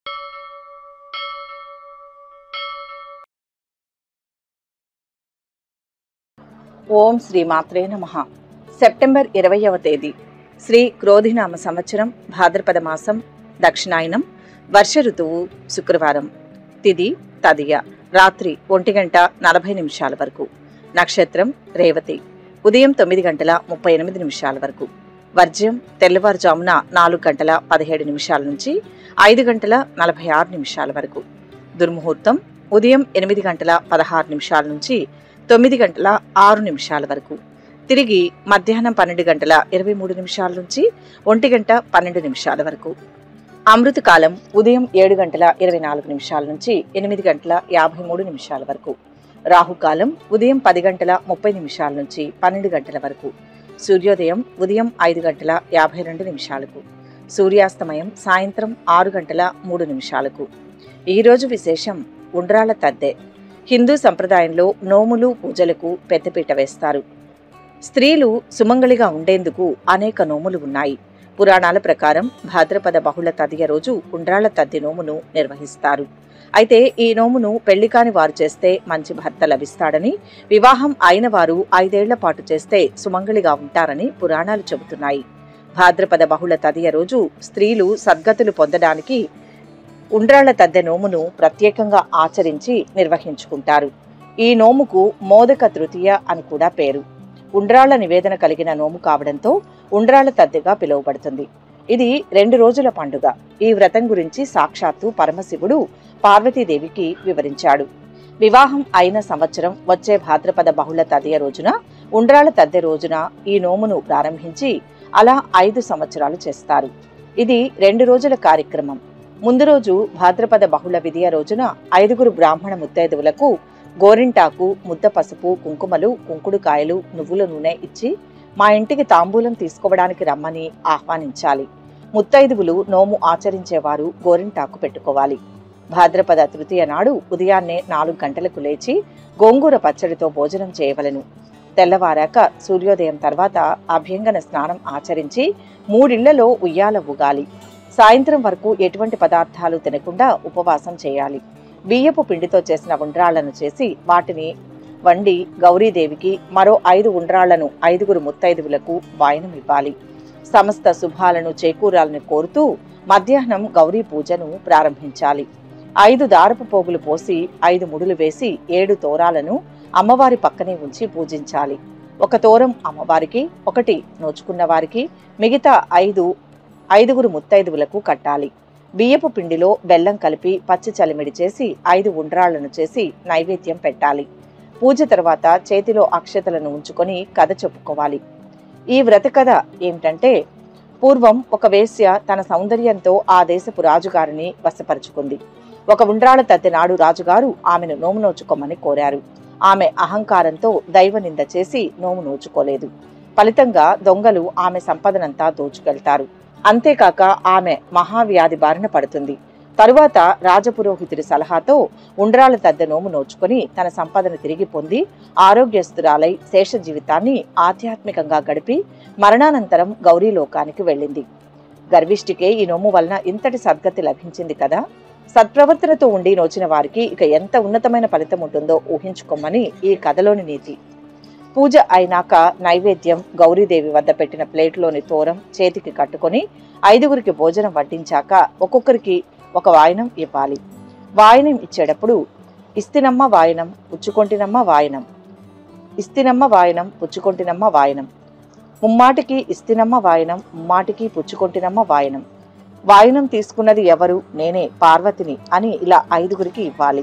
ఓం శ్రీ మాత్రే నమ సెప్టెంబర్ ఇరవయవ తేదీ శ్రీ క్రోధినామ సంవత్సరం భాద్రపద మాసం దక్షిణాయనం వర్ష ఋతువు శుక్రవారం తిది తదియ రాత్రి ఒంటి గంట నలభై నిమిషాల వరకు నక్షత్రం రేవతి ఉదయం తొమ్మిది గంటల ముప్పై ఎనిమిది నిమిషాల వరకు వర్జ్యం తెల్లవారుజామున నాలుగు గంటల పదిహేడు నిమిషాల నుంచి ఐదు గంటల నలభై ఆరు నిమిషాల వరకు దుర్ముహూర్తం ఉదయం ఎనిమిది గంటల పదహారు నిమిషాల నుంచి తొమ్మిది గంటల ఆరు నిమిషాల వరకు తిరిగి మధ్యాహ్నం పన్నెండు గంటల ఇరవై మూడు నిమిషాల నుంచి ఒంటి గంట పన్నెండు నిమిషాల వరకు అమృత కాలం ఉదయం ఏడు గంటల ఇరవై నాలుగు నిమిషాల నుంచి ఎనిమిది గంటల యాభై మూడు నిమిషాల వరకు రాహుకాలం ఉదయం పది గంటల ముప్పై నిమిషాల నుంచి పన్నెండు గంటల వరకు సూర్యోదయం ఉదయం ఐదు గంటల యాభై రెండు నిమిషాలకు సూర్యాస్తమయం సాయంత్రం ఆరు గంటల మూడు నిమిషాలకు ఈరోజు విశేషం ఉండ్రాల తద్దె హిందూ సంప్రదాయంలో నోములు పూజలకు పెద్దపీట వేస్తారు స్త్రీలు సుమంగళిగా ఉండేందుకు అనేక నోములు ఉన్నాయి పురాణాల ప్రకారం భాద్రపద బహుళ తదియ రోజు ఉండ్రాళ్ల తద్ది నోమును నిర్వహిస్తారు అయితే ఈ నోమును పెళ్లి కాని వారు చేస్తే మంచి భర్త లభిస్తాడని వివాహం అయిన వారు ఐదేళ్ల పాటు చేస్తే సుమంగళిగా ఉంటారని పురాణాలు చెబుతున్నాయి భాద్రపద బహుళ తదియ రోజు స్త్రీలు సద్గతులు పొందడానికి ఉండ్రాళ్ల తద్దె నోమును ప్రత్యేకంగా ఆచరించి నిర్వహించుకుంటారు ఈ నోముకు మోదక తృతీయ అని కూడా పేరు ఉండ్రాళ్ల నివేదన కలిగిన నోము కావడంతో ఉండ్రాళ్ల తద్దెగా పిలువబడుతుంది ఇది రెండు రోజుల పండుగ ఈ వ్రతం గురించి సాక్షాత్తు పరమశివుడు పార్వతీదేవికి వివరించాడు వివాహం అయిన సంవత్సరం వచ్చే భాద్రపద బహుళ తదియ రోజున ఉండ్రాళ్ల తద్దె రోజున ఈ నోమును ప్రారంభించి అలా ఐదు సంవత్సరాలు చేస్తారు ఇది రెండు రోజుల కార్యక్రమం ముందు రోజు భాద్రపద బహుళ విధియ రోజున ఐదుగురు బ్రాహ్మణ ముత్తైదువులకు గోరింటాకు ముద్ద పసుపు కుంకుమలు కుంకుడుకాయలు నువ్వుల నూనె ఇచ్చి మా ఇంటికి తాంబూలం తీసుకోవడానికి రమ్మని ఆహ్వానించాలి ముత్తైదువులు నోము ఆచరించేవారు గోరింటాకు పెట్టుకోవాలి భాద్రపద తృతీయ నాడు ఉదయాన్నే నాలుగు గంటలకు లేచి గోంగూర పచ్చడితో భోజనం చేయవలెను తెల్లవారాక సూర్యోదయం తర్వాత అభ్యంగన స్నానం ఆచరించి మూడిళ్లలో ఉయ్యాల ఊగాలి సాయంత్రం వరకు ఎటువంటి పదార్థాలు తినకుండా ఉపవాసం చేయాలి బియ్యపు పిండితో చేసిన ఉండ్రాళ్లను చేసి వాటిని వండి గౌరీదేవికి మరో ఐదు ఉండ్రాళ్లను ఐదుగురు ముత్తైదువులకు వాయనం ఇవ్వాలి సమస్త శుభాలను చేకూరాలని కోరుతూ మధ్యాహ్నం గౌరీ పూజను ప్రారంభించాలి ఐదు దారపు పోగులు పోసి ఐదు ముడులు వేసి ఏడు తోరాలను అమ్మవారి పక్కనే ఉంచి పూజించాలి ఒక తోరం అమ్మవారికి ఒకటి నోచుకున్న వారికి మిగతా ఐదు ఐదుగురు ముత్తైదువులకు కట్టాలి బియ్యపు పిండిలో బెల్లం కలిపి పచ్చి చలిమిడి చేసి ఐదు ఉండ్రాళ్లను చేసి నైవేద్యం పెట్టాలి పూజ తర్వాత చేతిలో అక్షతలను ఉంచుకొని కథ చెప్పుకోవాలి ఈ వ్రత కథ ఏమిటంటే పూర్వం ఒక వేశ్య తన సౌందర్యంతో ఆ దేశపు రాజుగారిని వశపరుచుకుంది ఒక ఉండ్రాళ్ల తత్తి నాడు రాజుగారు ఆమెను నోము నోచుకోమని కోరారు ఆమె అహంకారంతో దైవ నింద చేసి నోము నోచుకోలేదు ఫలితంగా దొంగలు ఆమె సంపదనంతా దోచుకెళ్తారు అంతేకాక ఆమె మహావ్యాధి బారిన పడుతుంది తరువాత రాజపురోహితుడి సలహాతో ఉండ్రాల తద్దె నోము నోచుకొని తన సంపదను తిరిగి పొంది ఆరోగ్యస్తురాలై శేష జీవితాన్ని ఆధ్యాత్మికంగా గడిపి మరణానంతరం గౌరీలోకానికి వెళ్ళింది గర్విష్ఠికే ఈ నోము వలన ఇంతటి సద్గతి లభించింది కదా సత్ప్రవర్తనతో ఉండి నోచిన వారికి ఇక ఎంత ఉన్నతమైన ఫలితం ఉంటుందో ఊహించుకోమని ఈ కథలోని నీతి పూజ అయినాక నైవేద్యం గౌరీదేవి వద్ద పెట్టిన ప్లేట్లోని తోరం చేతికి కట్టుకొని ఐదుగురికి భోజనం వడ్డించాక ఒక్కొక్కరికి ఒక వాయనం ఇవ్వాలి వాయనం ఇచ్చేటప్పుడు ఇస్తినమ్మ వాయనం పుచ్చుకొంటినమ్మ వాయనం ఇస్తినమ్మ వాయనం పుచ్చుకొంటినమ్మ వాయనం ముమ్మాటికి ఇస్తినమ్మ వాయనం ముమ్మాటికి పుచ్చుకొంటినమ్మ వాయనం వాయనం తీసుకున్నది ఎవరు నేనే పార్వతిని అని ఇలా ఐదుగురికి ఇవ్వాలి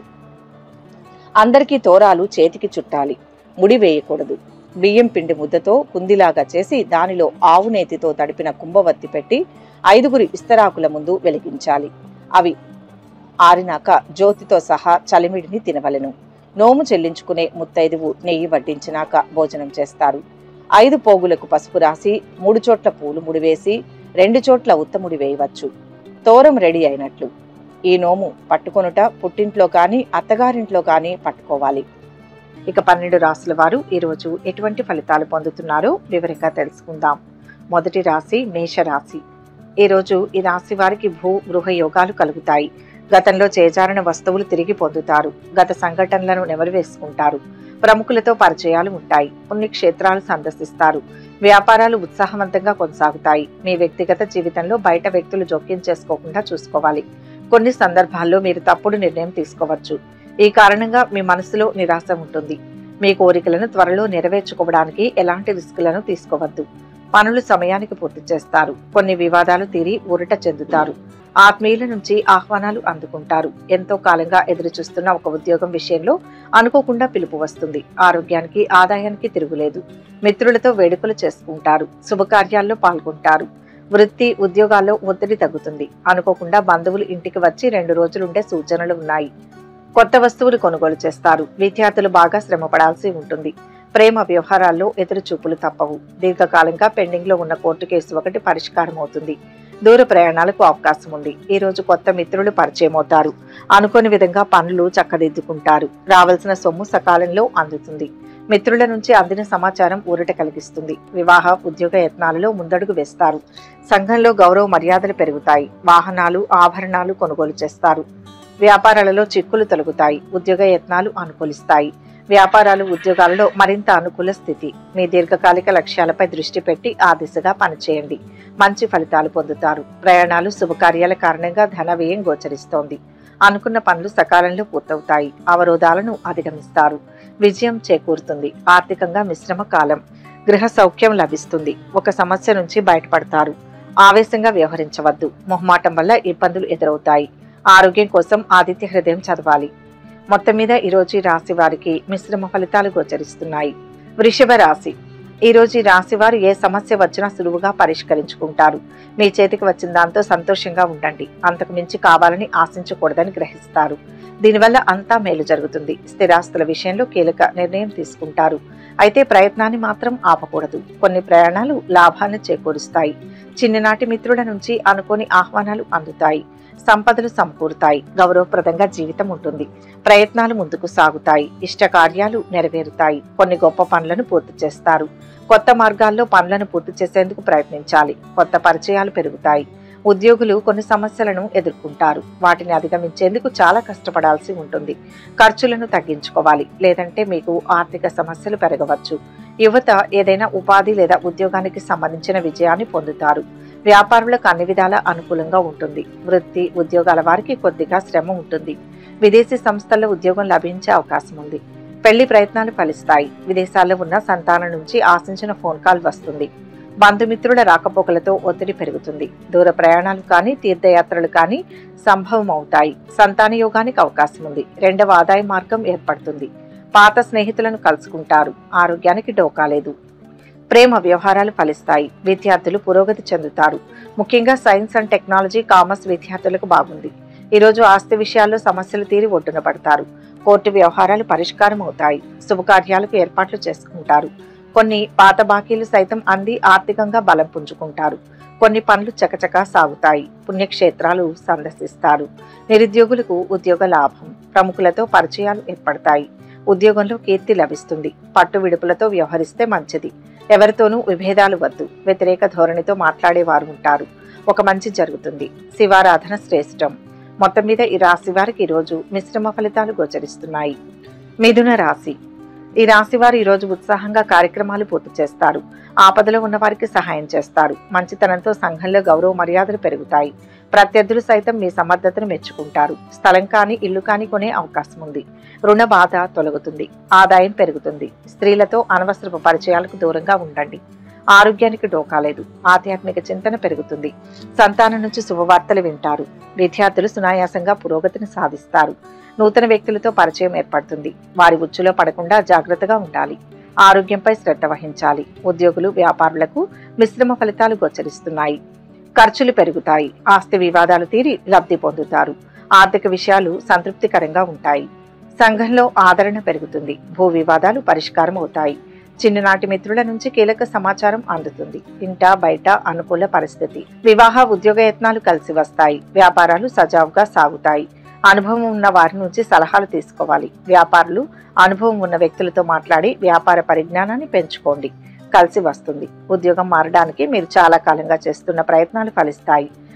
అందరికీ తోరాలు చేతికి చుట్టాలి ముడి వేయకూడదు బియ్యం పిండి ముద్దతో కుందిలాగా చేసి దానిలో ఆవు నేతితో తడిపిన కుంభవత్తి పెట్టి ఐదుగురి ఇస్తరాకుల ముందు వెలిగించాలి అవి ఆరినాక జ్యోతితో సహా చలిమిడిని తినవలెను నోము చెల్లించుకునే ముత్తైదువు నెయ్యి వడ్డించినాక భోజనం చేస్తారు ఐదు పోగులకు పసుపు రాసి మూడు చోట్ల పూలు ముడివేసి రెండు చోట్ల ఉత్తముడి వేయవచ్చు తోరం రెడీ అయినట్లు ఈ నోము పట్టుకొనుట పుట్టింట్లో కానీ అత్తగారింట్లో కానీ పట్టుకోవాలి ఇక పన్నెండు రాసుల వారు ఈరోజు ఎటువంటి ఫలితాలు పొందుతున్నారో వివరంగా తెలుసుకుందాం మొదటి రాశి మేషరాశి ఈరోజు ఈ రాశి వారికి భూ గృహ యోగాలు కలుగుతాయి గతంలో చేజారిన వస్తువులు తిరిగి పొందుతారు గత సంఘటనలను నెమరు వేసుకుంటారు ప్రముఖులతో పరిచయాలు ఉంటాయి పుణ్యక్షేత్రాలు సందర్శిస్తారు వ్యాపారాలు ఉత్సాహవంతంగా కొనసాగుతాయి మీ వ్యక్తిగత జీవితంలో బయట వ్యక్తులు జోక్యం చేసుకోకుండా చూసుకోవాలి కొన్ని సందర్భాల్లో మీరు తప్పుడు నిర్ణయం తీసుకోవచ్చు ఈ కారణంగా మీ మనసులో నిరాశ ఉంటుంది మీ కోరికలను త్వరలో నెరవేర్చుకోవడానికి ఎలాంటి రిస్కులను తీసుకోవద్దు పనులు సమయానికి పూర్తి చేస్తారు కొన్ని వివాదాలు తీరి ఊరట చెందుతారు ఆత్మీయుల నుంచి ఆహ్వానాలు అందుకుంటారు ఎంతో కాలంగా ఎదురు చూస్తున్న ఒక ఉద్యోగం విషయంలో అనుకోకుండా పిలుపు వస్తుంది ఆరోగ్యానికి ఆదాయానికి తిరుగులేదు మిత్రులతో వేడుకలు చేసుకుంటారు శుభకార్యాల్లో పాల్గొంటారు వృత్తి ఉద్యోగాల్లో ఒత్తిడి తగ్గుతుంది అనుకోకుండా బంధువులు ఇంటికి వచ్చి రెండు రోజులుండే సూచనలు ఉన్నాయి కొత్త వస్తువులు కొనుగోలు చేస్తారు విద్యార్థులు బాగా శ్రమ పడాల్సి ఉంటుంది ప్రేమ వ్యవహారాల్లో ఎదురు చూపులు తప్పవు దీర్ఘకాలంగా పెండింగ్ లో ఉన్న కోర్టు కేసు ఒకటి పరిష్కారం అవుతుంది దూర ప్రయాణాలకు అవకాశం ఉంది ఈ రోజు కొత్త మిత్రులు పరిచయం అవుతారు అనుకోని విధంగా పనులు చక్కదిద్దుకుంటారు రావాల్సిన సొమ్ము సకాలంలో అందుతుంది మిత్రుల నుంచి అందిన సమాచారం ఊరట కలిగిస్తుంది వివాహ ఉద్యోగ యత్నాలలో ముందడుగు వేస్తారు సంఘంలో గౌరవ మర్యాదలు పెరుగుతాయి వాహనాలు ఆభరణాలు కొనుగోలు చేస్తారు వ్యాపారాలలో చిక్కులు తొలగుతాయి ఉద్యోగ యత్నాలు అనుకూలిస్తాయి వ్యాపారాలు ఉద్యోగాలలో మరింత అనుకూల స్థితి మీ దీర్ఘకాలిక లక్ష్యాలపై దృష్టి పెట్టి ఆ దిశగా పనిచేయండి మంచి ఫలితాలు పొందుతారు ప్రయాణాలు శుభకార్యాల కారణంగా ధన వ్యయం గోచరిస్తోంది అనుకున్న పనులు సకాలంలో పూర్తవుతాయి అవరోధాలను అధిగమిస్తారు విజయం చేకూరుతుంది ఆర్థికంగా మిశ్రమ కాలం గృహ సౌఖ్యం లభిస్తుంది ఒక సమస్య నుంచి బయటపడతారు ఆవేశంగా వ్యవహరించవద్దు మొహమాటం వల్ల ఇబ్బందులు ఎదురవుతాయి ఆరోగ్యం కోసం ఆదిత్య హృదయం చదవాలి మొత్తం మీద ఈరోజు ఈ రాశి వారికి మిశ్రమ ఫలితాలు గోచరిస్తున్నాయి వృషభ రాశి ఈ రోజు ఈ రాశి వారు ఏ సమస్య వచ్చినా సులువుగా పరిష్కరించుకుంటారు మీ చేతికి వచ్చిన దాంతో సంతోషంగా ఉండండి అంతకు మించి కావాలని ఆశించకూడదని గ్రహిస్తారు దీనివల్ల అంతా మేలు జరుగుతుంది స్థిరాస్తుల విషయంలో కీలక నిర్ణయం తీసుకుంటారు అయితే ప్రయత్నాన్ని మాత్రం ఆపకూడదు కొన్ని ప్రయాణాలు లాభాన్ని చేకూరుస్తాయి చిన్ననాటి మిత్రుల నుంచి అనుకోని ఆహ్వానాలు అందుతాయి సంపదలు సమకూరుతాయి గౌరవప్రదంగా జీవితం ఉంటుంది ప్రయత్నాలు ముందుకు సాగుతాయి ఇష్ట కార్యాలు నెరవేరుతాయి కొన్ని గొప్ప పనులను పూర్తి చేస్తారు కొత్త మార్గాల్లో పనులను పూర్తి చేసేందుకు ప్రయత్నించాలి కొత్త పరిచయాలు పెరుగుతాయి ఉద్యోగులు కొన్ని సమస్యలను ఎదుర్కొంటారు వాటిని అధిగమించేందుకు చాలా కష్టపడాల్సి ఉంటుంది ఖర్చులను తగ్గించుకోవాలి లేదంటే మీకు ఆర్థిక సమస్యలు పెరగవచ్చు యువత ఏదైనా ఉపాధి లేదా ఉద్యోగానికి సంబంధించిన విజయాన్ని పొందుతారు వ్యాపారులకు అన్ని విధాల అనుకూలంగా ఉంటుంది వృత్తి ఉద్యోగాల వారికి కొద్దిగా శ్రమ ఉంటుంది విదేశీ సంస్థల్లో ఉద్యోగం లభించే అవకాశం ఉంది పెళ్లి ప్రయత్నాలు ఫలిస్తాయి విదేశాల్లో ఉన్న సంతానం నుంచి ఆశించిన ఫోన్ కాల్ వస్తుంది బంధుమిత్రుల రాకపోకలతో ఒత్తిడి పెరుగుతుంది దూర ప్రయాణాలు కానీ తీర్థయాత్రలు కానీ సంభవం అవుతాయి సంతాన యోగానికి అవకాశం ఉంది రెండవ ఆదాయ మార్గం ఏర్పడుతుంది పాత స్నేహితులను కలుసుకుంటారు ఆరోగ్యానికి డోకా లేదు ప్రేమ వ్యవహారాలు ఫలిస్తాయి విద్యార్థులు పురోగతి చెందుతారు ముఖ్యంగా సైన్స్ అండ్ టెక్నాలజీ కామర్స్ విద్యార్థులకు బాగుంది ఈరోజు ఆస్తి విషయాల్లో సమస్యలు తీరి ఒడ్డున పడతారు కోర్టు వ్యవహారాలు పరిష్కారం అవుతాయి శుభకార్యాలకు ఏర్పాట్లు చేసుకుంటారు కొన్ని పాత బాకీలు సైతం అంది ఆర్థికంగా బలం పుంజుకుంటారు కొన్ని పనులు చకచకా సాగుతాయి పుణ్యక్షేత్రాలు సందర్శిస్తారు నిరుద్యోగులకు ఉద్యోగ లాభం ప్రముఖులతో పరిచయాలు ఏర్పడతాయి ఉద్యోగంలో కీర్తి లభిస్తుంది పట్టు విడుపులతో వ్యవహరిస్తే మంచిది ఎవరితోనూ విభేదాలు వద్దు వ్యతిరేక ధోరణితో మాట్లాడేవారు ఉంటారు ఒక మంచి జరుగుతుంది శివారాధన శ్రేష్టం మొత్తం మీద ఈ రాశి వారికి ఈరోజు మిశ్రమ ఫలితాలు గోచరిస్తున్నాయి మిథున రాశి ఈ రాశి వారు ఈరోజు ఉత్సాహంగా కార్యక్రమాలు పూర్తి చేస్తారు ఆపదలో ఉన్న వారికి సహాయం చేస్తారు మంచితనంతో సంఘంలో గౌరవ మర్యాదలు పెరుగుతాయి ప్రత్యర్థులు సైతం మీ సమర్థతను మెచ్చుకుంటారు స్థలం కానీ ఇల్లు కానీ కొనే అవకాశం ఉంది రుణ బాధ తొలగుతుంది ఆదాయం పెరుగుతుంది స్త్రీలతో అనవసరపు పరిచయాలకు దూరంగా ఉండండి ఆరోగ్యానికి డోకాలేదు ఆధ్యాత్మిక చింతన పెరుగుతుంది సంతానం నుంచి శుభవార్తలు వింటారు విద్యార్థులు సునాయాసంగా పురోగతిని సాధిస్తారు నూతన వ్యక్తులతో పరిచయం ఏర్పడుతుంది వారి ఉచ్చులో పడకుండా జాగ్రత్తగా ఉండాలి ఆరోగ్యంపై శ్రద్ధ వహించాలి ఉద్యోగులు వ్యాపారులకు మిశ్రమ ఫలితాలు గోచరిస్తున్నాయి ఖర్చులు పెరుగుతాయి ఆస్తి వివాదాలు తీరి లబ్ధి పొందుతారు ఆర్థిక విషయాలు సంతృప్తికరంగా ఉంటాయి సంఘంలో ఆదరణ పెరుగుతుంది భూ వివాదాలు పరిష్కారం అవుతాయి చిన్ననాటి మిత్రుల నుంచి కీలక సమాచారం అందుతుంది ఇంట బయట అనుకూల పరిస్థితి వివాహ ఉద్యోగ యత్నాలు కలిసి వస్తాయి వ్యాపారాలు సజావుగా సాగుతాయి అనుభవం ఉన్న వారి నుంచి సలహాలు తీసుకోవాలి వ్యాపారులు అనుభవం ఉన్న వ్యక్తులతో మాట్లాడి వ్యాపార పరిజ్ఞానాన్ని పెంచుకోండి కలిసి వస్తుంది ఉద్యోగం మారడానికి మీరు చాలా కాలంగా చేస్తున్న ప్రయత్నాలు ఫలిస్తాయి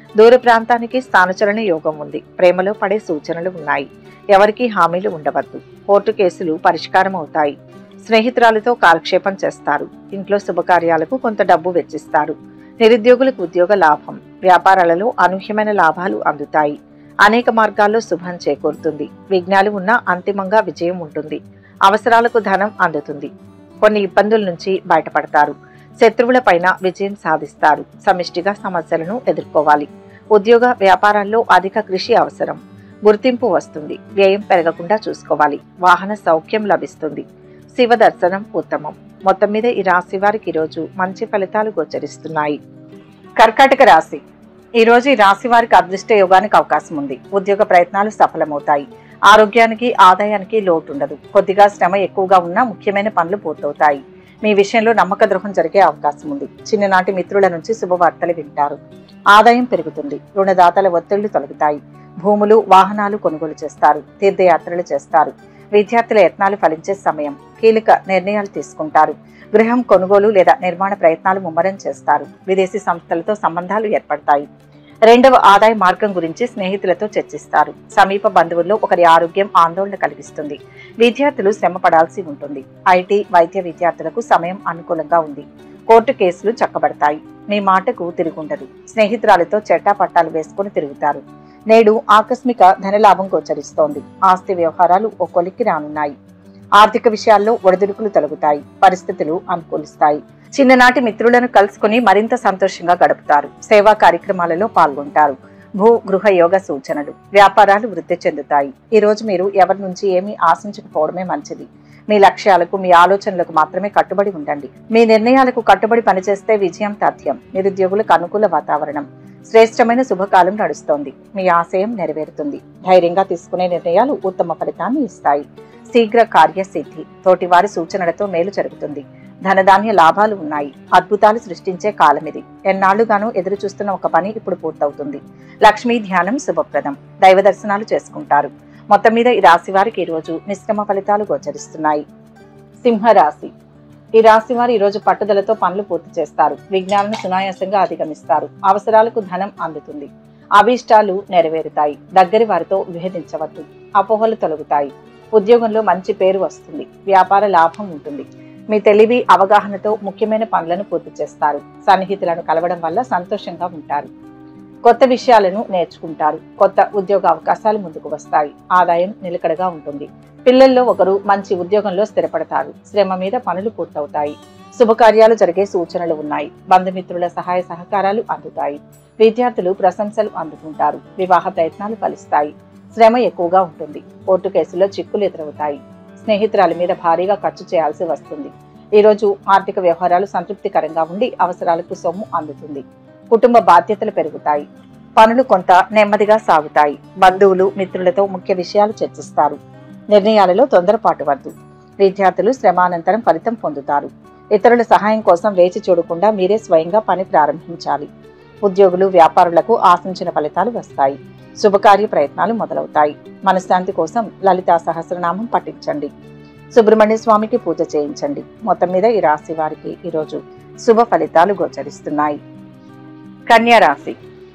దూర ప్రాంతానికి స్థానచలన యోగం ఉంది ప్రేమలో పడే సూచనలు ఉన్నాయి ఎవరికీ హామీలు ఉండవద్దు కోర్టు కేసులు పరిష్కారం అవుతాయి స్నేహితురాలతో కాలక్షేపం చేస్తారు ఇంట్లో శుభకార్యాలకు కొంత డబ్బు వెచ్చిస్తారు నిరుద్యోగులకు ఉద్యోగ లాభం వ్యాపారాలలో అనూహ్యమైన లాభాలు అందుతాయి అనేక మార్గాల్లో శుభం చేకూరుతుంది విఘ్నాలు ఉన్నా అంతిమంగా విజయం ఉంటుంది అవసరాలకు ధనం అందుతుంది కొన్ని ఇబ్బందుల నుంచి బయటపడతారు శత్రువుల పైన విజయం సాధిస్తారు సమిష్టిగా సమస్యలను ఎదుర్కోవాలి ఉద్యోగ వ్యాపారాల్లో అధిక కృషి అవసరం గుర్తింపు వస్తుంది వ్యయం పెరగకుండా చూసుకోవాలి వాహన సౌఖ్యం లభిస్తుంది శివ దర్శనం ఉత్తమం మొత్తం మీద ఈ రాశి వారికి ఈరోజు మంచి ఫలితాలు గోచరిస్తున్నాయి కర్కాటక రాశి ఈ రోజు ఈ రాశి వారికి అదృష్ట యోగానికి అవకాశం ఉంది ఉద్యోగ ప్రయత్నాలు సఫలమవుతాయి ఆరోగ్యానికి ఆదాయానికి లోటు ఉండదు కొద్దిగా శ్రమ ఎక్కువగా ఉన్నా ముఖ్యమైన పనులు పూర్తవుతాయి మీ విషయంలో నమ్మక ద్రోహం జరిగే అవకాశం ఉంది చిన్ననాటి మిత్రుల నుంచి శుభవార్తలు వింటారు ఆదాయం పెరుగుతుంది రుణదాతల ఒత్తిళ్లు తొలగుతాయి భూములు వాహనాలు కొనుగోలు చేస్తారు తీర్థయాత్రలు చేస్తారు విద్యార్థుల యత్నాలు ఫలించే సమయం కీలక నిర్ణయాలు తీసుకుంటారు గృహం కొనుగోలు లేదా నిర్మాణ ప్రయత్నాలు ముమ్మరం చేస్తారు విదేశీ సంస్థలతో సంబంధాలు ఏర్పడతాయి రెండవ ఆదాయ మార్గం గురించి స్నేహితులతో చర్చిస్తారు సమీప బంధువుల్లో ఒకరి ఆరోగ్యం ఆందోళన కలిగిస్తుంది విద్యార్థులు శ్రమ పడాల్సి ఉంటుంది ఐటీ వైద్య విద్యార్థులకు సమయం అనుకూలంగా ఉంది కోర్టు కేసులు చక్కబడతాయి మీ మాటకు తిరుగుండదు స్నేహితురాలతో చెట్టా పట్టాలు వేసుకుని తిరుగుతారు నేడు ఆకస్మిక ధనలాభం గోచరిస్తోంది ఆస్తి వ్యవహారాలు ఓ కొలిక్కి రానున్నాయి ఆర్థిక విషయాల్లో ఒడిదుడుకులు తొలగుతాయి పరిస్థితులు అనుకూలిస్తాయి చిన్ననాటి మిత్రులను కలుసుకుని మరింత సంతోషంగా గడుపుతారు సేవా కార్యక్రమాలలో పాల్గొంటారు భూ గృహ యోగ సూచనలు వ్యాపారాలు వృద్ధి చెందుతాయి ఈ రోజు మీరు ఎవరి నుంచి ఏమీ ఆశించకపోవడమే మంచిది మీ లక్ష్యాలకు మీ ఆలోచనలకు మాత్రమే కట్టుబడి ఉండండి మీ నిర్ణయాలకు కట్టుబడి పనిచేస్తే విజయం తథ్యం నిరుద్యోగులకు అనుకూల వాతావరణం శ్రేష్టమైన శుభకాలం నడుస్తోంది మీ ఆశయం నెరవేరుతుంది ధైర్యంగా తీసుకునే నిర్ణయాలు ఉత్తమ ఫలితాన్ని ఇస్తాయి శీఘ్ర కార్యసిద్ధి తోటివారి సూచనలతో మేలు జరుగుతుంది ధనధాన్య లాభాలు ఉన్నాయి అద్భుతాలు సృష్టించే కాలం ఇది ఎన్నాళ్లుగానూ ఎదురు చూస్తున్న ఒక పని ఇప్పుడు పూర్తవుతుంది లక్ష్మీ ధ్యానం శుభప్రదం దైవ దర్శనాలు చేసుకుంటారు మొత్తం మీద ఈ రాశి వారికి ఈరోజు మిశ్రమ ఫలితాలు గోచరిస్తున్నాయి సింహరాశి ఈ రాశి వారు ఈరోజు పట్టుదలతో పనులు పూర్తి చేస్తారు విజ్ఞానాన్ని సునాయాసంగా అధిగమిస్తారు అవసరాలకు ధనం అందుతుంది అభీష్టాలు నెరవేరుతాయి దగ్గరి వారితో విభేదించవద్దు అపోహలు తొలగుతాయి ఉద్యోగంలో మంచి పేరు వస్తుంది వ్యాపార లాభం ఉంటుంది మీ తెలివి అవగాహనతో ముఖ్యమైన పనులను పూర్తి చేస్తారు సన్నిహితులను కలవడం వల్ల సంతోషంగా ఉంటారు కొత్త విషయాలను నేర్చుకుంటారు కొత్త ఉద్యోగ అవకాశాలు ముందుకు వస్తాయి ఆదాయం నిలకడగా ఉంటుంది పిల్లల్లో ఒకరు మంచి ఉద్యోగంలో స్థిరపడతారు శ్రమ మీద పనులు పూర్తవుతాయి శుభకార్యాలు జరిగే సూచనలు ఉన్నాయి బంధుమిత్రుల సహాయ సహకారాలు అందుతాయి విద్యార్థులు ప్రశంసలు అందుకుంటారు వివాహ ప్రయత్నాలు ఫలిస్తాయి శ్రమ ఎక్కువగా ఉంటుంది కోర్టు కేసులో చిక్కులు ఎదురవుతాయి స్నేహితురాల మీద భారీగా ఖర్చు చేయాల్సి వస్తుంది ఈ రోజు ఆర్థిక వ్యవహారాలు సంతృప్తికరంగా ఉండి అవసరాలకు సొమ్ము అందుతుంది కుటుంబ బాధ్యతలు పెరుగుతాయి పనులు కొంత నెమ్మదిగా సాగుతాయి బంధువులు మిత్రులతో ముఖ్య విషయాలు చర్చిస్తారు నిర్ణయాలలో తొందరపాటు వద్దు విద్యార్థులు శ్రమానంతరం ఫలితం పొందుతారు ఇతరుల సహాయం కోసం వేచి చూడకుండా మీరే స్వయంగా పని ప్రారంభించాలి ఉద్యోగులు వ్యాపారులకు ఆశించిన ఫలితాలు వస్తాయి శుభకార్య ప్రయత్నాలు మొదలవుతాయి మనశ్శాంతి కోసం లలితా సహస్రనామం పఠించండి సుబ్రహ్మణ్య స్వామికి పూజ చేయించండి మొత్తం మీద ఈ రాశి వారికి ఈరోజు శుభ ఫలితాలు గోచరిస్తున్నాయి కన్యా రాశి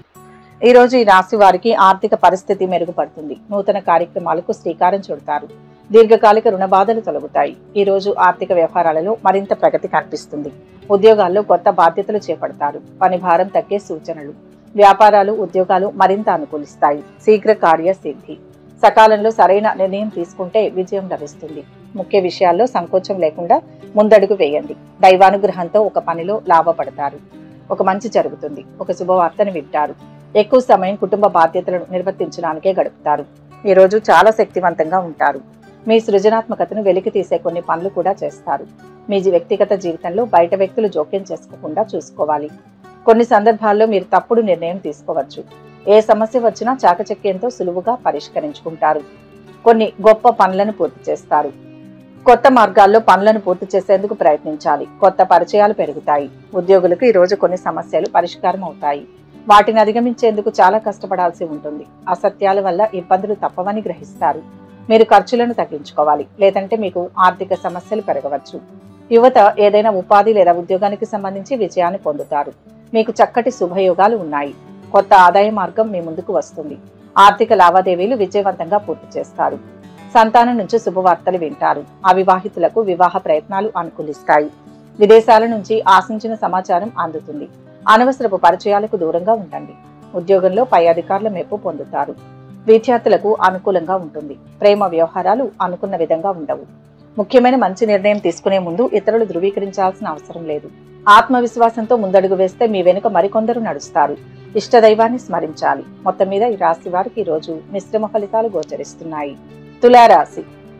ఈ రోజు ఈ రాశి వారికి ఆర్థిక పరిస్థితి మెరుగుపడుతుంది నూతన కార్యక్రమాలకు శ్రీకారం చుడతారు దీర్ఘకాలిక రుణ బాధలు తొలగుతాయి ఈ రోజు ఆర్థిక వ్యవహారాలలో మరింత ప్రగతి కనిపిస్తుంది ఉద్యోగాల్లో కొత్త బాధ్యతలు చేపడతారు పని భారం తగ్గే సూచనలు వ్యాపారాలు ఉద్యోగాలు మరింత అనుకూలిస్తాయి శీఘ్ర కార్య సిద్ధి సకాలంలో సరైన నిర్ణయం తీసుకుంటే విజయం లభిస్తుంది ముఖ్య విషయాల్లో సంకోచం లేకుండా ముందడుగు వేయండి దైవానుగ్రహంతో ఒక పనిలో లాభపడతారు ఒక మంచి జరుగుతుంది ఒక శుభవార్తను వింటారు ఎక్కువ సమయం కుటుంబ బాధ్యతలను నిర్వర్తించడానికే గడుపుతారు ఈ రోజు చాలా శక్తివంతంగా ఉంటారు మీ సృజనాత్మకతను వెలికి తీసే కొన్ని పనులు కూడా చేస్తారు మీ జీ- వ్యక్తిగత జీవితంలో బయట వ్యక్తులు జోక్యం చేసుకోకుండా చూసుకోవాలి కొన్ని సందర్భాల్లో మీరు తప్పుడు నిర్ణయం తీసుకోవచ్చు ఏ సమస్య వచ్చినా చాకచక్యంతో సులువుగా పరిష్కరించుకుంటారు కొన్ని గొప్ప పనులను పూర్తి చేస్తారు కొత్త మార్గాల్లో పనులను పూర్తి చేసేందుకు ప్రయత్నించాలి కొత్త పరిచయాలు పెరుగుతాయి ఉద్యోగులకు ఈ రోజు కొన్ని సమస్యలు పరిష్కారం అవుతాయి వాటిని అధిగమించేందుకు చాలా కష్టపడాల్సి ఉంటుంది అసత్యాల వల్ల ఇబ్బందులు తప్పవని గ్రహిస్తారు మీరు ఖర్చులను తగ్గించుకోవాలి లేదంటే మీకు ఆర్థిక సమస్యలు పెరగవచ్చు యువత ఏదైనా ఉపాధి లేదా ఉద్యోగానికి సంబంధించి విజయాన్ని పొందుతారు మీకు చక్కటి శుభయోగాలు ఉన్నాయి కొత్త ఆదాయ మార్గం మీ ముందుకు వస్తుంది ఆర్థిక లావాదేవీలు విజయవంతంగా పూర్తి చేస్తారు సంతానం నుంచి శుభవార్తలు వింటారు అవివాహితులకు వివాహ ప్రయత్నాలు అనుకూలిస్తాయి విదేశాల నుంచి ఆశించిన సమాచారం అందుతుంది అనవసరపు పరిచయాలకు దూరంగా ఉండండి ఉద్యోగంలో పై అధికారుల మెప్పు పొందుతారు విద్యార్థులకు అనుకూలంగా ఉంటుంది ప్రేమ వ్యవహారాలు అనుకున్న విధంగా ఉండవు ముఖ్యమైన మంచి నిర్ణయం తీసుకునే ముందు ఇతరులు ధృవీకరించాల్సిన అవసరం లేదు ఆత్మవిశ్వాసంతో ముందడుగు వేస్తే మీ వెనుక మరికొందరు నడుస్తారు ఇష్టదైవాన్ని స్మరించాలి మొత్తం మీద ఈ రాశి వారికి ఈ రోజు మిశ్రమ ఫలితాలు గోచరిస్తున్నాయి తులారాశి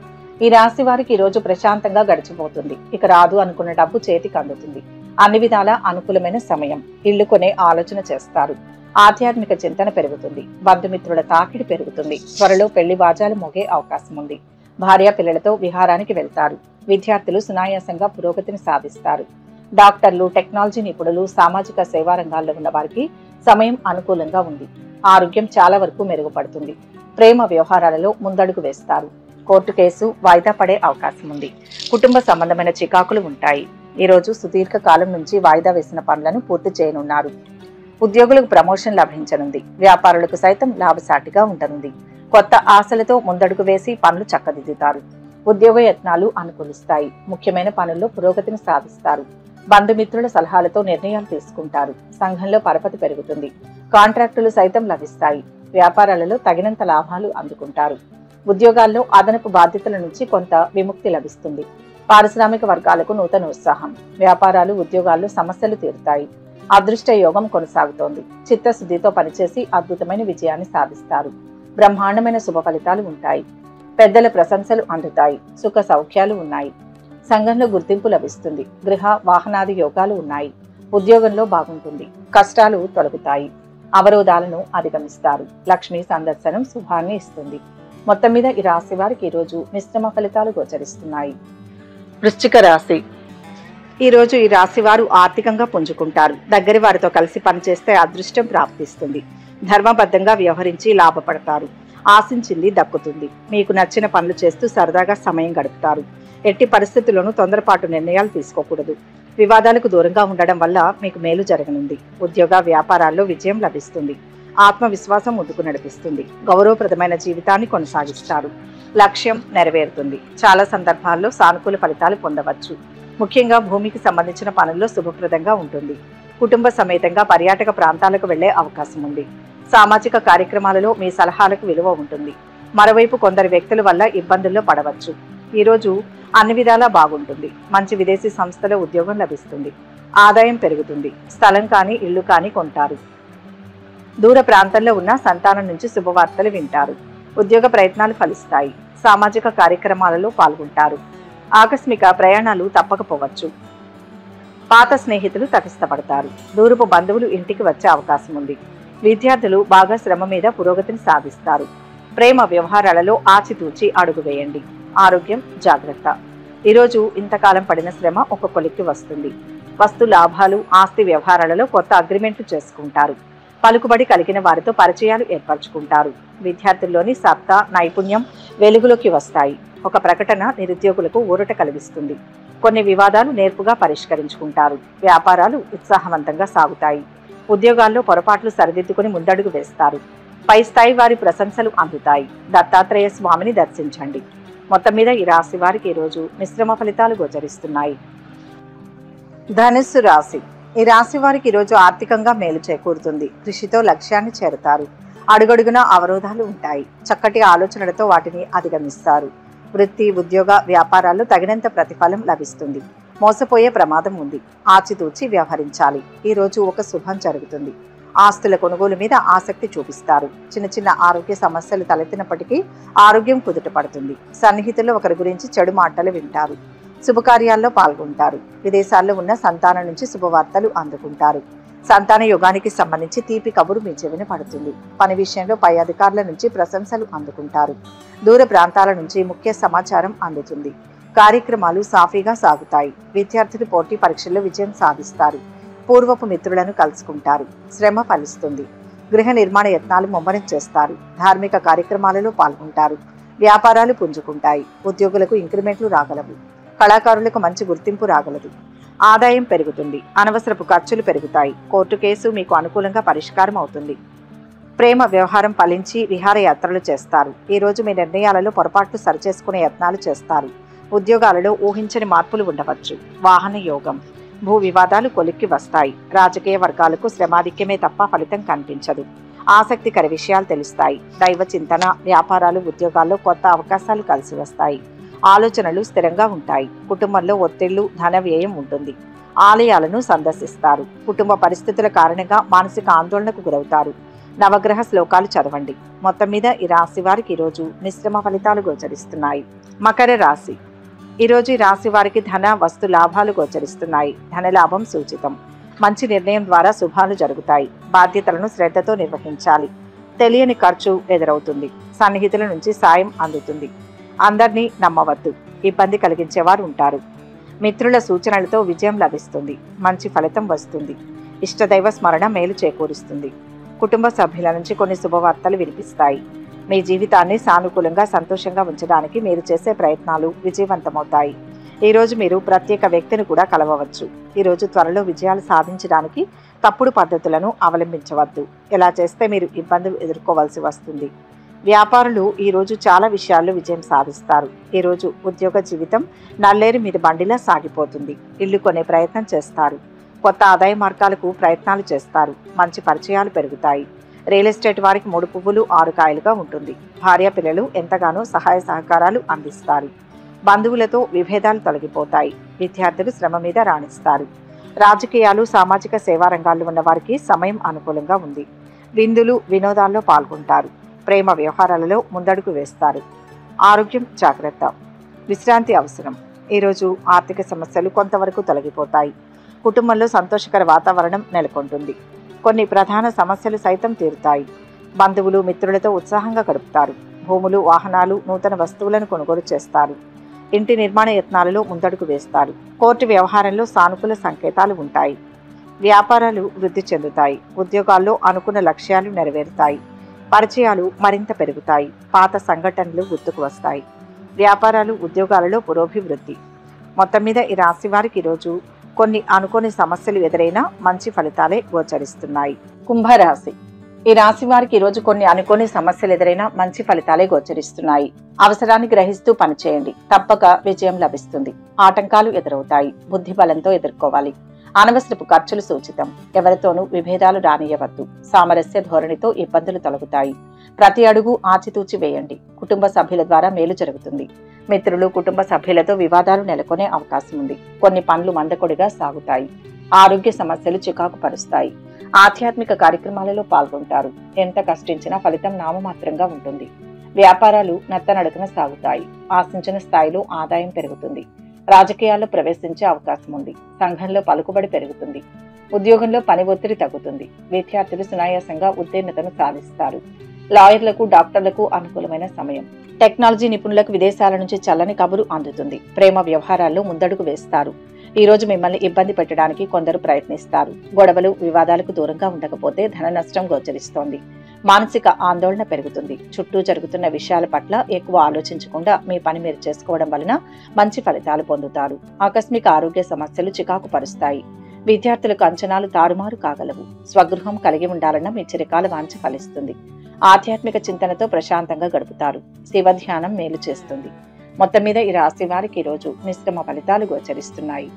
ఈ రాశి వారికి ఈ రోజు ప్రశాంతంగా గడిచిపోతుంది ఇక రాదు అనుకున్న డబ్బు చేతికి అందుతుంది అన్ని విధాల అనుకూలమైన సమయం ఇల్లు కొనే ఆలోచన చేస్తారు ఆధ్యాత్మిక చింతన పెరుగుతుంది బంధుమిత్రుల తాకిడి పెరుగుతుంది త్వరలో పెళ్లి బాజాలు మోగే అవకాశం ఉంది భార్య పిల్లలతో విహారానికి వెళ్తారు విద్యార్థులు సునాయాసంగా పురోగతిని సాధిస్తారు డాక్టర్లు టెక్నాలజీ నిపుణులు సామాజిక సేవా రంగాల్లో ఉన్న వారికి సమయం అనుకూలంగా ఉంది ఆరోగ్యం చాలా వరకు మెరుగుపడుతుంది ప్రేమ వ్యవహారాలలో ముందడుగు వేస్తారు కోర్టు కేసు వాయిదా పడే అవకాశం ఉంది కుటుంబ సంబంధమైన చికాకులు ఉంటాయి ఈ రోజు సుదీర్ఘ కాలం నుంచి వాయిదా వేసిన పనులను పూర్తి చేయనున్నారు ఉద్యోగులకు ప్రమోషన్ లభించనుంది వ్యాపారులకు సైతం లాభసాటిగా ఉండనుంది కొత్త ఆశలతో ముందడుగు వేసి పనులు చక్కదిద్దుతారు ఉద్యోగ యత్నాలు అనుకూలిస్తాయి ముఖ్యమైన పనుల్లో పురోగతిని సాధిస్తారు బంధుమిత్రుల సలహాలతో నిర్ణయాలు తీసుకుంటారు సంఘంలో పరపతి పెరుగుతుంది కాంట్రాక్టులు సైతం లభిస్తాయి వ్యాపారాలలో తగినంత లాభాలు అందుకుంటారు ఉద్యోగాల్లో అదనపు బాధ్యతల నుంచి కొంత విముక్తి లభిస్తుంది పారిశ్రామిక వర్గాలకు నూతన ఉత్సాహం వ్యాపారాలు ఉద్యోగాల్లో సమస్యలు తీరుతాయి అదృష్ట యోగం కొనసాగుతోంది చిత్తశుద్ధితో పనిచేసి అద్భుతమైన విజయాన్ని సాధిస్తారు బ్రహ్మాండమైన శుభ ఫలితాలు ఉంటాయి పెద్దల ప్రశంసలు అందుతాయి సుఖ సౌఖ్యాలు ఉన్నాయి సంఘంలో గుర్తింపు లభిస్తుంది గృహ వాహనాది యోగాలు ఉన్నాయి ఉద్యోగంలో బాగుంటుంది కష్టాలు తొలగుతాయి అవరోధాలను అధిగమిస్తారు లక్ష్మి సందర్శనం శుభాన్ని ఇస్తుంది మొత్తం మీద ఈ రాశి వారికి ఈరోజు మిశ్రమ ఫలితాలు గోచరిస్తున్నాయి వృశ్చిక రాశి ఈ రోజు ఈ రాశి వారు ఆర్థికంగా పుంజుకుంటారు దగ్గరి వారితో కలిసి పనిచేస్తే అదృష్టం ప్రాప్తిస్తుంది ధర్మబద్ధంగా వ్యవహరించి లాభపడతారు ఆశించింది దక్కుతుంది మీకు నచ్చిన పనులు చేస్తూ సరదాగా సమయం గడుపుతారు ఎట్టి పరిస్థితుల్లోనూ తొందరపాటు నిర్ణయాలు తీసుకోకూడదు వివాదాలకు దూరంగా ఉండడం వల్ల మీకు మేలు జరగనుంది ఉద్యోగ వ్యాపారాల్లో విజయం లభిస్తుంది ఆత్మవిశ్వాసం ముందుకు నడిపిస్తుంది గౌరవప్రదమైన జీవితాన్ని కొనసాగిస్తారు లక్ష్యం నెరవేరుతుంది చాలా సందర్భాల్లో సానుకూల ఫలితాలు పొందవచ్చు ముఖ్యంగా భూమికి సంబంధించిన పనుల్లో శుభప్రదంగా ఉంటుంది కుటుంబ సమేతంగా పర్యాటక ప్రాంతాలకు వెళ్లే అవకాశం ఉంది సామాజిక కార్యక్రమాలలో మీ సలహాలకు విలువ ఉంటుంది మరోవైపు కొందరు వ్యక్తుల వల్ల ఇబ్బందుల్లో పడవచ్చు ఈరోజు అన్ని విధాలా బాగుంటుంది మంచి విదేశీ సంస్థలో ఉద్యోగం లభిస్తుంది ఆదాయం పెరుగుతుంది స్థలం కానీ ఇల్లు కానీ కొంటారు దూర ప్రాంతంలో ఉన్న సంతానం నుంచి శుభవార్తలు వింటారు ఉద్యోగ ప్రయత్నాలు ఫలిస్తాయి సామాజిక కార్యక్రమాలలో పాల్గొంటారు ఆకస్మిక ప్రయాణాలు తప్పకపోవచ్చు పాత స్నేహితులు తటస్థపడతారు దూరపు బంధువులు ఇంటికి వచ్చే అవకాశం ఉంది విద్యార్థులు బాగా శ్రమ మీద పురోగతిని సాధిస్తారు ప్రేమ వ్యవహారాలలో ఆచితూచి అడుగు వేయండి ఆరోగ్యం జాగ్రత్త ఈరోజు ఇంతకాలం పడిన శ్రమ ఒక కొలిక్కి వస్తుంది వస్తు లాభాలు ఆస్తి వ్యవహారాలలో కొత్త అగ్రిమెంట్లు చేసుకుంటారు పలుకుబడి కలిగిన వారితో పరిచయాలు ఏర్పరచుకుంటారు విద్యార్థుల్లోని సత్తా నైపుణ్యం వెలుగులోకి వస్తాయి ఒక ప్రకటన నిరుద్యోగులకు ఊరట కలిగిస్తుంది కొన్ని వివాదాలు నేర్పుగా పరిష్కరించుకుంటారు వ్యాపారాలు ఉత్సాహవంతంగా సాగుతాయి ఉద్యోగాల్లో పొరపాట్లు సరిదిద్దుకుని ముందడుగు వేస్తారు పై స్థాయి వారి ప్రశంసలు అందుతాయి దత్తాత్రేయ స్వామిని దర్శించండి మొత్తం మీద ఈ రాశి వారికి ఈరోజు మిశ్రమ ఫలితాలు గోచరిస్తున్నాయి ధనుస్సు రాశి ఈ రాశి వారికి ఈరోజు ఆర్థికంగా మేలు చేకూరుతుంది కృషితో లక్ష్యాన్ని చేరుతారు అడుగడుగున అవరోధాలు ఉంటాయి చక్కటి ఆలోచనలతో వాటిని అధిగమిస్తారు వృత్తి ఉద్యోగ వ్యాపారాల్లో తగినంత ప్రతిఫలం లభిస్తుంది మోసపోయే ప్రమాదం ఉంది ఆచితూచి వ్యవహరించాలి ఈ రోజు ఒక శుభం జరుగుతుంది ఆస్తుల కొనుగోలు మీద ఆసక్తి చూపిస్తారు చిన్న చిన్న ఆరోగ్య సమస్యలు తలెత్తినప్పటికీ ఆరోగ్యం కుదుట పడుతుంది సన్నిహితులు ఒకరి గురించి చెడు మాటలు వింటారు శుభకార్యాల్లో పాల్గొంటారు విదేశాల్లో ఉన్న సంతానం నుంచి శుభవార్తలు అందుకుంటారు సంతాన యుగానికి సంబంధించి తీపి కబురు మీ చెవిన పడుతుంది పని విషయంలో పై అధికారుల నుంచి ప్రశంసలు అందుకుంటారు దూర ప్రాంతాల నుంచి ముఖ్య సమాచారం అందుతుంది కార్యక్రమాలు సాఫీగా సాగుతాయి విద్యార్థులు పోటీ పరీక్షల్లో విజయం సాధిస్తారు పూర్వపు మిత్రులను కలుసుకుంటారు శ్రమ ఫలిస్తుంది గృహ నిర్మాణ యత్నాలు ముమ్మరం చేస్తారు ధార్మిక కార్యక్రమాలలో పాల్గొంటారు వ్యాపారాలు పుంజుకుంటాయి ఉద్యోగులకు ఇంక్రిమెంట్లు రాగలవు కళాకారులకు మంచి గుర్తింపు రాగలదు ఆదాయం పెరుగుతుంది అనవసరపు ఖర్చులు పెరుగుతాయి కోర్టు కేసు మీకు అనుకూలంగా పరిష్కారం అవుతుంది ప్రేమ వ్యవహారం ఫలించి విహారయాత్రలు చేస్తారు ఈ రోజు మీ నిర్ణయాలలో పొరపాట్లు సరిచేసుకునే యత్నాలు చేస్తారు ఉద్యోగాలలో ఊహించని మార్పులు ఉండవచ్చు వాహన యోగం భూ వివాదాలు కొలిక్కి వస్తాయి రాజకీయ వర్గాలకు శ్రమాధిక్యమే తప్ప ఫలితం కనిపించదు ఆసక్తికర విషయాలు తెలుస్తాయి దైవ చింతన వ్యాపారాలు ఉద్యోగాల్లో కొత్త అవకాశాలు కలిసి వస్తాయి ఆలోచనలు స్థిరంగా ఉంటాయి కుటుంబంలో ఒత్తిళ్లు ధన వ్యయం ఉంటుంది ఆలయాలను సందర్శిస్తారు కుటుంబ పరిస్థితుల కారణంగా మానసిక ఆందోళనకు గురవుతారు నవగ్రహ శ్లోకాలు చదవండి మొత్తం మీద ఈ రాశి వారికి ఈరోజు మిశ్రమ ఫలితాలు గోచరిస్తున్నాయి మకర రాశి ఈరోజు ఈ రాశి వారికి ధన వస్తు లాభాలు గోచరిస్తున్నాయి ధన లాభం సూచితం మంచి నిర్ణయం ద్వారా శుభాలు జరుగుతాయి బాధ్యతలను శ్రద్ధతో నిర్వహించాలి తెలియని ఖర్చు ఎదురవుతుంది సన్నిహితుల నుంచి సాయం అందుతుంది అందరినీ నమ్మవద్దు ఇబ్బంది కలిగించేవారు ఉంటారు మిత్రుల సూచనలతో విజయం లభిస్తుంది మంచి ఫలితం వస్తుంది ఇష్టదైవ స్మరణ మేలు చేకూరుస్తుంది కుటుంబ సభ్యుల నుంచి కొన్ని శుభవార్తలు వినిపిస్తాయి మీ జీవితాన్ని సానుకూలంగా సంతోషంగా ఉంచడానికి మీరు చేసే ప్రయత్నాలు విజయవంతమవుతాయి ఈ రోజు మీరు ప్రత్యేక వ్యక్తిని కూడా కలవవచ్చు ఈ రోజు త్వరలో విజయాలు సాధించడానికి తప్పుడు పద్ధతులను అవలంబించవద్దు ఇలా చేస్తే మీరు ఇబ్బందులు ఎదుర్కోవాల్సి వస్తుంది వ్యాపారులు ఈ రోజు చాలా విషయాల్లో విజయం సాధిస్తారు ఈ రోజు ఉద్యోగ జీవితం నల్లేరు మీద బండిలా సాగిపోతుంది ఇల్లు కొనే ప్రయత్నం చేస్తారు కొత్త ఆదాయ మార్గాలకు ప్రయత్నాలు చేస్తారు మంచి పరిచయాలు పెరుగుతాయి రియల్ ఎస్టేట్ వారికి మూడు పువ్వులు ఆరు కాయలుగా ఉంటుంది భార్య పిల్లలు ఎంతగానో సహాయ సహకారాలు అందిస్తారు బంధువులతో విభేదాలు తొలగిపోతాయి విద్యార్థులు శ్రమ మీద రాణిస్తారు రాజకీయాలు సామాజిక సేవా రంగాల్లో ఉన్న వారికి సమయం అనుకూలంగా ఉంది విందులు వినోదాల్లో పాల్గొంటారు ప్రేమ వ్యవహారాలలో ముందడుగు వేస్తారు ఆరోగ్యం జాగ్రత్త విశ్రాంతి అవసరం ఈరోజు ఆర్థిక సమస్యలు కొంతవరకు తొలగిపోతాయి కుటుంబంలో సంతోషకర వాతావరణం నెలకొంటుంది కొన్ని ప్రధాన సమస్యలు సైతం తీరుతాయి బంధువులు మిత్రులతో ఉత్సాహంగా గడుపుతారు భూములు వాహనాలు నూతన వస్తువులను కొనుగోలు చేస్తారు ఇంటి నిర్మాణ యత్నాలలో ముందడుగు వేస్తారు కోర్టు వ్యవహారంలో సానుకూల సంకేతాలు ఉంటాయి వ్యాపారాలు వృద్ధి చెందుతాయి ఉద్యోగాల్లో అనుకున్న లక్ష్యాలు నెరవేరుతాయి పరిచయాలు మరింత పెరుగుతాయి పాత సంఘటనలు గుర్తుకు వస్తాయి వ్యాపారాలు ఉద్యోగాలలో పురోభివృద్ధి మొత్తం మీద ఈ రాశి వారికి ఈరోజు కొన్ని అనుకోని సమస్యలు ఎదురైనా మంచి ఫలితాలే గోచరిస్తున్నాయి కుంభరాశి ఈ రాశి వారికి ఈరోజు కొన్ని అనుకోని సమస్యలు ఎదురైనా మంచి ఫలితాలే గోచరిస్తున్నాయి అవసరాన్ని గ్రహిస్తూ పనిచేయండి తప్పక విజయం లభిస్తుంది ఆటంకాలు ఎదురవుతాయి బుద్ధి బలంతో ఎదుర్కోవాలి అనవసరపు ఖర్చులు సూచితం ఎవరితోనూ విభేదాలు రానియవద్దు సామరస్య ధోరణితో ఇబ్బందులు తొలగుతాయి ప్రతి అడుగు ఆచితూచి వేయండి కుటుంబ సభ్యుల ద్వారా మేలు జరుగుతుంది మిత్రులు కుటుంబ సభ్యులతో వివాదాలు నెలకొనే అవకాశం ఉంది కొన్ని పనులు మందకొడిగా సాగుతాయి ఆరోగ్య సమస్యలు చికాకు పరుస్తాయి ఆధ్యాత్మిక కార్యక్రమాలలో పాల్గొంటారు ఎంత కష్టించినా ఫలితం నామమాత్రంగా ఉంటుంది వ్యాపారాలు నత్తనడకన సాగుతాయి ఆశించిన స్థాయిలో ఆదాయం పెరుగుతుంది రాజకీయాల్లో ప్రవేశించే అవకాశం ఉంది సంఘంలో పలుకుబడి పెరుగుతుంది ఉద్యోగంలో పని ఒత్తిడి తగ్గుతుంది విద్యార్థులు సునాయాసంగా ఉత్తీర్ణతను సాధిస్తారు లాయర్లకు డాక్టర్లకు అనుకూలమైన సమయం టెక్నాలజీ నిపుణులకు విదేశాల నుంచి చల్లని కబురు అందుతుంది ప్రేమ వ్యవహారాల్లో ముందడుగు వేస్తారు ఈ రోజు మిమ్మల్ని ఇబ్బంది పెట్టడానికి కొందరు ప్రయత్నిస్తారు గొడవలు వివాదాలకు దూరంగా ఉండకపోతే ధన నష్టం గోచరిస్తోంది మానసిక ఆందోళన పెరుగుతుంది చుట్టూ జరుగుతున్న విషయాల పట్ల ఎక్కువ ఆలోచించకుండా మీ పని మీరు చేసుకోవడం వలన మంచి ఫలితాలు పొందుతారు ఆకస్మిక ఆరోగ్య సమస్యలు చికాకు పరుస్తాయి విద్యార్థులకు అంచనాలు తారుమారు కాగలవు స్వగృహం కలిగి ఉండాలన్న మీ చిరకాల వాంఛ ఫలిస్తుంది ఆధ్యాత్మిక చింతనతో ప్రశాంతంగా గడుపుతారు శివ ధ్యానం మేలు చేస్తుంది మొత్తం మీద ఈ రాశి వారికి ఈరోజు మిశ్రమ ఫలితాలు గోచరిస్తున్నాయి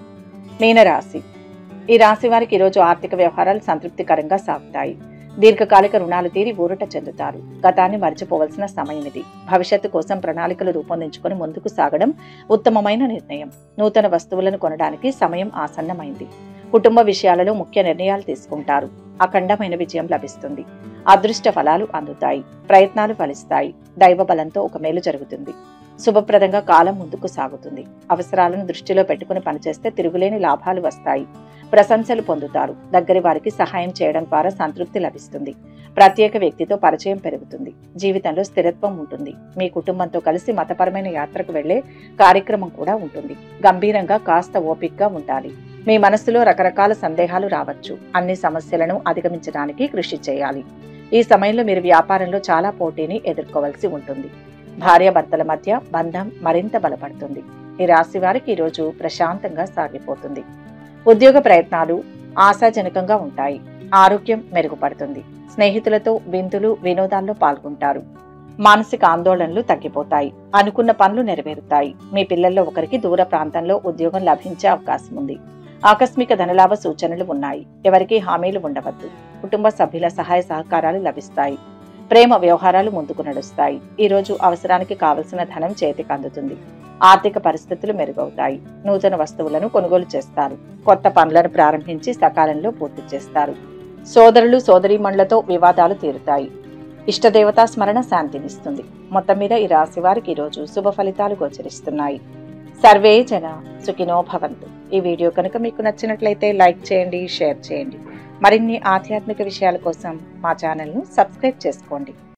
మీనరాశి ఈ రాశి వారికి ఈరోజు ఆర్థిక వ్యవహారాలు సంతృప్తికరంగా సాగుతాయి దీర్ఘకాలిక రుణాలు తీరి ఊరట చెందుతారు గతాన్ని మర్చిపోవలసిన సమయం ఇది భవిష్యత్తు కోసం ప్రణాళికలు రూపొందించుకొని ముందుకు సాగడం ఉత్తమమైన నిర్ణయం నూతన వస్తువులను కొనడానికి సమయం ఆసన్నమైంది కుటుంబ విషయాలలో ముఖ్య నిర్ణయాలు తీసుకుంటారు అఖండమైన విజయం లభిస్తుంది అదృష్ట ఫలాలు అందుతాయి ప్రయత్నాలు ఫలిస్తాయి దైవ బలంతో ఒక మేలు జరుగుతుంది శుభప్రదంగా కాలం ముందుకు సాగుతుంది అవసరాలను దృష్టిలో పెట్టుకుని పనిచేస్తే తిరుగులేని లాభాలు వస్తాయి ప్రశంసలు పొందుతారు దగ్గరి వారికి సహాయం చేయడం ద్వారా సంతృప్తి లభిస్తుంది ప్రత్యేక వ్యక్తితో పరిచయం పెరుగుతుంది జీవితంలో స్థిరత్వం ఉంటుంది మీ కుటుంబంతో కలిసి మతపరమైన యాత్రకు వెళ్లే కార్యక్రమం కూడా ఉంటుంది గంభీరంగా కాస్త ఓపికగా ఉండాలి మీ మనసులో రకరకాల సందేహాలు రావచ్చు అన్ని సమస్యలను అధిగమించడానికి కృషి చేయాలి ఈ సమయంలో మీరు వ్యాపారంలో చాలా పోటీని ఎదుర్కోవాల్సి ఉంటుంది భార్యాభర్తల మధ్య బంధం మరింత బలపడుతుంది ఈ రాశి వారికి ఈరోజు ప్రశాంతంగా సాగిపోతుంది ఉద్యోగ ప్రయత్నాలు ఆశాజనకంగా ఉంటాయి ఆరోగ్యం మెరుగుపడుతుంది స్నేహితులతో విందులు వినోదాల్లో పాల్గొంటారు మానసిక ఆందోళనలు తగ్గిపోతాయి అనుకున్న పనులు నెరవేరుతాయి మీ పిల్లల్లో ఒకరికి దూర ప్రాంతంలో ఉద్యోగం లభించే అవకాశం ఉంది ఆకస్మిక ధనలాభ సూచనలు ఉన్నాయి ఎవరికి హామీలు ఉండవద్దు కుటుంబ సభ్యుల సహాయ సహకారాలు లభిస్తాయి ప్రేమ వ్యవహారాలు ముందుకు నడుస్తాయి ఈ రోజు అవసరానికి కావలసిన ధనం చేతికి అందుతుంది ఆర్థిక పరిస్థితులు మెరుగవుతాయి నూతన వస్తువులను కొనుగోలు చేస్తారు కొత్త పనులను ప్రారంభించి సకాలంలో పూర్తి చేస్తారు సోదరులు సోదరీమణులతో వివాదాలు తీరుతాయి ఇష్టదేవతా స్మరణ శాంతినిస్తుంది మొత్తం మీద ఈ రాశి వారికి ఈరోజు శుభ ఫలితాలు గోచరిస్తున్నాయి సర్వే జన సుఖినో భవంతు ఈ వీడియో కనుక మీకు నచ్చినట్లయితే లైక్ చేయండి షేర్ చేయండి మరిన్ని ఆధ్యాత్మిక విషయాల కోసం మా ఛానల్ను సబ్స్క్రైబ్ చేసుకోండి